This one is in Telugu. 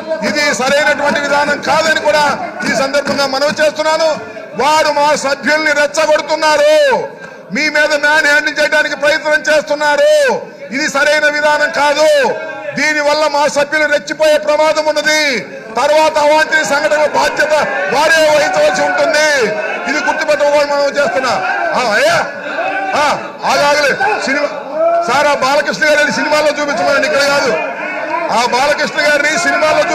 ఇది సరైనటువంటి విధానం కాదని కూడా ఈ సందర్భంగా మనవి చేస్తున్నాను వారు మా సభ్యుల్ని రెచ్చగొడుతున్నారు మీ మీద మ్యాన్ హ్యాండిల్ చేయడానికి ప్రయత్నం చేస్తున్నారు ఇది సరైన విధానం కాదు దీని వల్ల మా సభ్యులు రెచ్చిపోయే ప్రమాదం ఉన్నది తర్వాత అవాంఛనీయ సంఘటనల బాధ్యత వారే వహించవలసి ఉంటుంది ఇది గుర్తుపెట్టుకోవాలి మనం చేస్తున్నా ఆ, అయ్యా ఆ, ఆగాగలే సినిమా సార్ ఆ బాలకృష్ణ గారిని సినిమాల్లో చూపించమనండి ఇక్కడ కాదు ఆ బాలకృష్ణ గారిని సినిమాల్లో